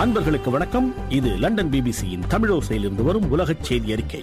அன்பர்களுக்கு வணக்கம் இது லண்டன் பிபிசியின் தமிழோசையிலிருந்து வரும் உலகச் செய்தி அறிக்கை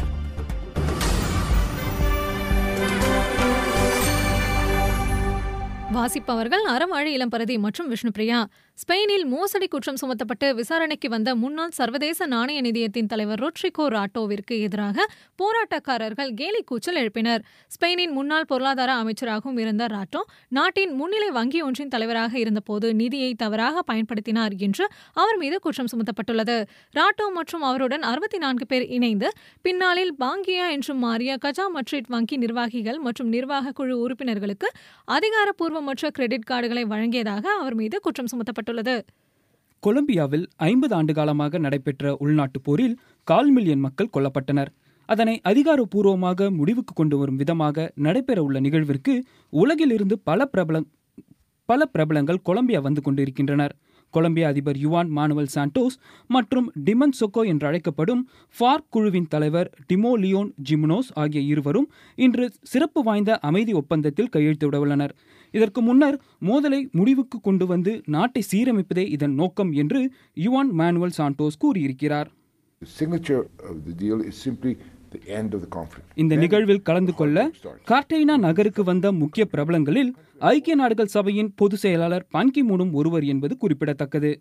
வாசிப்பவர்கள் அறவாழி இளம்பரதி மற்றும் விஷ்ணுபிரியா ஸ்பெயினில் மோசடி குற்றம் சுமத்தப்பட்டு விசாரணைக்கு வந்த முன்னாள் சர்வதேச நாணய நிதியத்தின் தலைவர் ரொட்ரிகோ ராட்டோவிற்கு எதிராக போராட்டக்காரர்கள் கேலி கூச்சல் எழுப்பினர் ஸ்பெயினின் முன்னாள் பொருளாதார அமைச்சராகவும் இருந்த ராட்டோ நாட்டின் முன்னிலை வங்கி ஒன்றின் தலைவராக இருந்தபோது நிதியை தவறாக பயன்படுத்தினார் என்று அவர் மீது குற்றம் சுமத்தப்பட்டுள்ளது ராட்டோ மற்றும் அவருடன் அறுபத்தி நான்கு பேர் இணைந்து பின்னாளில் பாங்கியா என்றும் மாறிய கஜா மட்ரிட் வங்கி நிர்வாகிகள் மற்றும் நிர்வாக குழு உறுப்பினர்களுக்கு அதிகாரப்பூர்வமற்ற கிரெடிட் கார்டுகளை வழங்கியதாக அவர் மீது குற்றம் சுமத்தப்பட்டுள்ளது கொலம்பியாவில் ஐம்பது ஆண்டு காலமாக நடைபெற்ற உள்நாட்டுப் போரில் கால் மில்லியன் மக்கள் கொல்லப்பட்டனர் அதனை அதிகாரப்பூர்வமாக முடிவுக்கு கொண்டு வரும் விதமாக நடைபெறவுள்ள நிகழ்விற்கு உலகிலிருந்து பல பிரபல பல பிரபலங்கள் கொலம்பியா வந்து கொண்டிருக்கின்றனர் கொலம்பியா அதிபர் யுவான் மானுவல் சாண்டோஸ் மற்றும் டிமன் சொக்கோ என்று அழைக்கப்படும் ஃபார்க் குழுவின் தலைவர் டிமோ லியோன் ஜிம்னோஸ் ஆகிய இருவரும் இன்று சிறப்பு வாய்ந்த அமைதி ஒப்பந்தத்தில் கையெழுத்திட உள்ளனர் இதற்கு முன்னர் மோதலை முடிவுக்கு கொண்டு வந்து நாட்டை சீரமைப்பதே இதன் நோக்கம் என்று யுவான் மானுவல் சாண்டோஸ் கூறியிருக்கிறார் The signature of the deal is simply the end of the conflict. இந்த Then நிகழ்வில் கலந்து கொள்ள conflict starts. கார்டெய்னா நகருக்கு வந்த முக்கிய பிரபலங்களில் ஐக்கிய நாடுகள் சபையின் பொதுச் செயலாளர் பான்கி மூனும் ஒருவர் என்பது குறிப்பிடத்தக்கது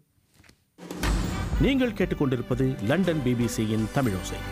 நீங்கள் கேட்டுக்கொண்டிருப்பது லண்டன் பிபிசியின் தமிழோசை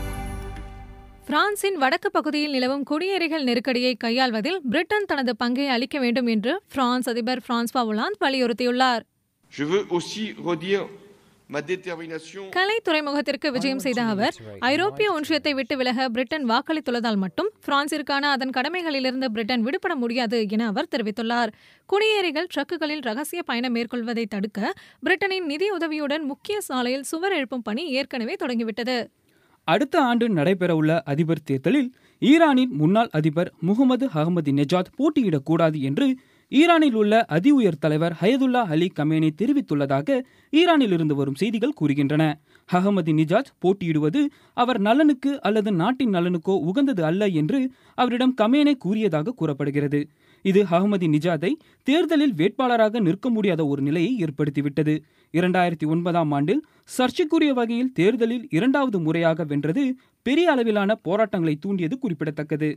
பிரான்சின் வடக்கு பகுதியில் நிலவும் குடியேறிகள் நெருக்கடியை கையாள்வதில் பிரிட்டன் தனது பங்கை அளிக்க வேண்டும் என்று பிரான்ஸ் அதிபர் பிரான்ஸ்வா ஒலாந்து வலியுறுத்தியுள்ளார் Je veux aussi redire ma détermination. கலை துறைமுகத்திற்கு விஜயம் செய்த அவர் ஐரோப்பிய ஒன்றியத்தை விட்டு விலக பிரிட்டன் வாக்களித்துள்ளதால் மட்டும் பிரான்சிற்கான அதன் கடமைகளிலிருந்து பிரிட்டன் விடுபட முடியாது என அவர் தெரிவித்துள்ளார் குடியேறிகள் ட்ரக்குகளில் ரகசிய பயணம் மேற்கொள்வதை தடுக்க பிரிட்டனின் நிதி உதவியுடன் முக்கிய சாலையில் சுவர் எழுப்பும் பணி ஏற்கனவே தொடங்கிவிட்டது அடுத்த ஆண்டு நடைபெறவுள்ள அதிபர் தேர்தலில் ஈரானின் முன்னாள் அதிபர் முகமது அகமது நெஜாத் போட்டியிடக்கூடாது என்று ஈரானில் உள்ள அதி உயர் தலைவர் ஹயதுல்லா அலி கமேனி தெரிவித்துள்ளதாக ஈரானில் இருந்து வரும் செய்திகள் கூறுகின்றன அகமது நிஜாத் போட்டியிடுவது அவர் நலனுக்கு அல்லது நாட்டின் நலனுக்கோ உகந்தது அல்ல என்று அவரிடம் கமேனே கூறியதாக கூறப்படுகிறது இது அகமதி நிஜாதை தேர்தலில் வேட்பாளராக நிற்க முடியாத ஒரு நிலையை ஏற்படுத்திவிட்டது இரண்டாயிரத்தி ஒன்பதாம் ஆண்டில் சர்ச்சைக்குரிய வகையில் தேர்தலில் இரண்டாவது முறையாக வென்றது பெரிய அளவிலான போராட்டங்களை தூண்டியது குறிப்பிடத்தக்கது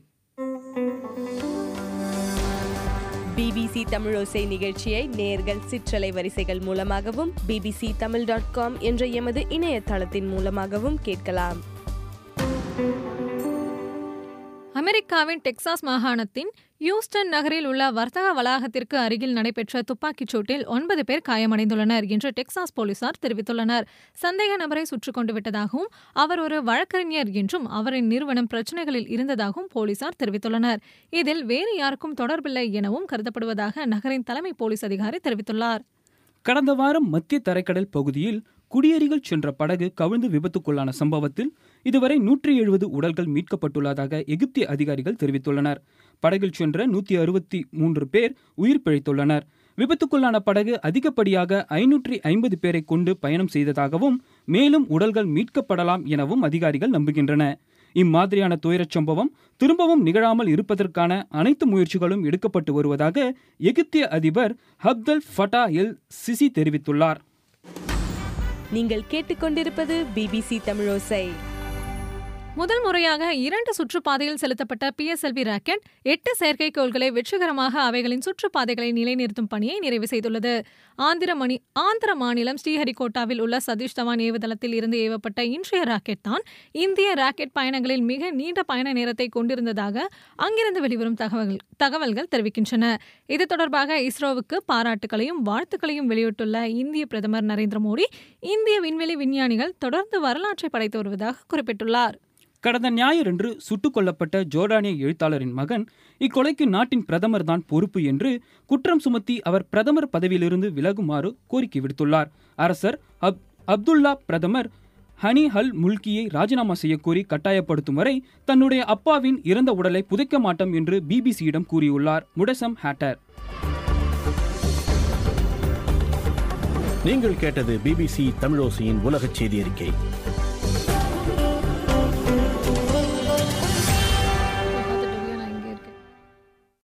பிபிசி தமிழோசை நிகழ்ச்சியை நேர்கள் சிற்றலை வரிசைகள் மூலமாகவும் பிபிசி தமிழ் டாட் காம் என்ற எமது இணையதளத்தின் மூலமாகவும் கேட்கலாம் அமெரிக்காவின் டெக்சாஸ் மாகாணத்தின் ஹியூஸ்டன் நகரில் உள்ள வர்த்தக வளாகத்திற்கு அருகில் நடைபெற்ற துப்பாக்கிச் சூட்டில் ஒன்பது பேர் காயமடைந்துள்ளனர் என்று டெக்சாஸ் போலீசார் தெரிவித்துள்ளனர் சந்தேக நபரை சுட்டுக் கொண்டு விட்டதாகவும் அவர் ஒரு வழக்கறிஞர் என்றும் அவரின் நிறுவனம் பிரச்சனைகளில் இருந்ததாகவும் போலீசார் தெரிவித்துள்ளனர் இதில் வேறு யாருக்கும் தொடர்பில்லை எனவும் கருதப்படுவதாக நகரின் தலைமை போலீஸ் அதிகாரி தெரிவித்துள்ளார் கடந்த வாரம் மத்திய தரைக்கடல் பகுதியில் குடியேறிகள் சென்ற படகு கவிழ்ந்து விபத்துக்குள்ளான சம்பவத்தில் இதுவரை நூற்றி எழுபது உடல்கள் மீட்கப்பட்டுள்ளதாக எகிப்திய அதிகாரிகள் தெரிவித்துள்ளனர் படகில் சென்ற நூற்றி அறுபத்தி மூன்று பேர் உயிர் பிழைத்துள்ளனர் விபத்துக்குள்ளான படகு அதிகப்படியாக ஐநூற்றி ஐம்பது பேரை கொண்டு பயணம் செய்ததாகவும் மேலும் உடல்கள் மீட்கப்படலாம் எனவும் அதிகாரிகள் நம்புகின்றன இம்மாதிரியான துயரச் சம்பவம் திரும்பவும் நிகழாமல் இருப்பதற்கான அனைத்து முயற்சிகளும் எடுக்கப்பட்டு வருவதாக எகிப்திய அதிபர் ஹப்தல் ஃபட்டா எல் சிசி தெரிவித்துள்ளார் நீங்கள் கேட்டுக்கொண்டிருப்பது பிபிசி தமிழோசை முதல் முறையாக இரண்டு சுற்றுப்பாதையில் செலுத்தப்பட்ட பிஎஸ்எல்வி ராக்கெட் எட்டு செயற்கைக்கோள்களை வெற்றிகரமாக அவைகளின் சுற்றுப்பாதைகளை நிலைநிறுத்தும் பணியை நிறைவு செய்துள்ளது ஆந்திர மணி ஆந்திர மாநிலம் ஸ்ரீஹரிகோட்டாவில் உள்ள சதீஷ் தவான் ஏவுதளத்தில் இருந்து ஏவப்பட்ட இன்றைய ராக்கெட் தான் இந்திய ராக்கெட் பயணங்களில் மிக நீண்ட பயண நேரத்தை கொண்டிருந்ததாக அங்கிருந்து வெளிவரும் தகவல்கள் தகவல்கள் தெரிவிக்கின்றன இது தொடர்பாக இஸ்ரோவுக்கு பாராட்டுகளையும் வாழ்த்துக்களையும் வெளியிட்டுள்ள இந்திய பிரதமர் நரேந்திர மோடி இந்திய விண்வெளி விஞ்ஞானிகள் தொடர்ந்து வரலாற்றை படைத்து வருவதாக குறிப்பிட்டுள்ளார் கடந்த ஞாயிறன்று சுட்டுக் கொல்லப்பட்ட ஜோர்டானிய எழுத்தாளரின் மகன் இக்கொலைக்கு நாட்டின் பிரதமர் தான் பொறுப்பு என்று குற்றம் சுமத்தி அவர் பிரதமர் பதவியிலிருந்து விலகுமாறு கோரிக்கை விடுத்துள்ளார் அரசர் அப் அப்துல்லா பிரதமர் ஹனி ஹல் முல்கியை ராஜினாமா செய்யக்கோரி கட்டாயப்படுத்தும் வரை தன்னுடைய அப்பாவின் இறந்த உடலை புதைக்க மாட்டோம் என்று பிபிசியிடம் கூறியுள்ளார் முடசம் ஹேட்டர் நீங்கள் கேட்டது பிபிசி தமிழோசையின் உலகச் செய்தி அறிக்கை